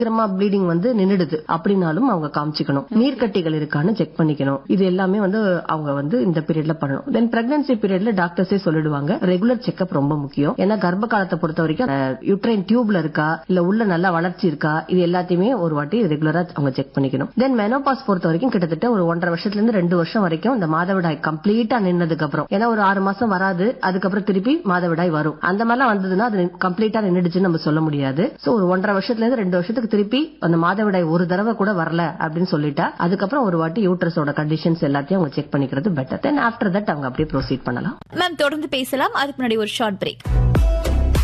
சீக்கிரமா ப்ளீடிங் வந்து நின்னுடுது அப்படின்னாலும் அவங்க காமிச்சிக்கணும் நீர்க்கட்டிகள் இருக்கான்னு செக் பண்ணிக்கணும் இது எல்லாமே வந்து அவங்க வந்து இந்த பீரியட்ல பண்ணணும் தென் பிரெக்னன்சி பீரியட்ல டாக்டர்ஸே சொல்லிடுவாங்க ரெகுலர் செக்அப் ரொம்ப முக்கியம் ஏன்னா கர்ப்ப காலத்தை பொறுத்த வரைக்கும் யூட்ரைன் டியூப்ல இருக்கா இல்ல உள்ள நல்ல வளர்ச்சி இருக்கா இது எல்லாத்தையுமே ஒரு வாட்டி ரெகுலரா அவங்க செக் பண்ணிக்கணும் தென் மெனோபாஸ் பொறுத்த வரைக்கும் கிட்டத்தட்ட ஒரு ஒன்றரை வருஷத்துல இருந்து ரெண்டு வருஷம் வரைக்கும் இந்த மாதவிடாய் கம்ப்ளீட்டா நின்னதுக்கு அப்புறம் ஏன்னா ஒரு ஆறு மாசம் வராது அதுக்கப்புறம் திருப்பி மாதவிடாய் வரும் அந்த மாதிரிலாம் வந்ததுன்னா அது கம்ப்ளீட்டா நின்னுடுச்சுன்னு நம்ம சொல்ல முடியாது சோ ஒரு ஒன்றரை வருஷத்துல இருந்து ரெண்டு வருஷத்துக்கு திருப்பி அந்த மாதவிடாய் ஒரு தடவை கூட வரல அப்படின்னு சொல்லிட்டா அதுக்கப்புறம் ஒரு வாட்டி யூட்ரஸோட கண்டிஷன்ஸ் எல்லாத்தையும் அவங்க செக் பண்ணிக்கிறது பெட்டர் தென் ஆஃப்டர் தட் அவங்க அப்படியே ப்ரொசீட் பண்ணலாம் மேம் தொடர்ந்து பேசலாம் அதுக்கு முன்னாடி ஒரு ஷார்ட் பிரேக்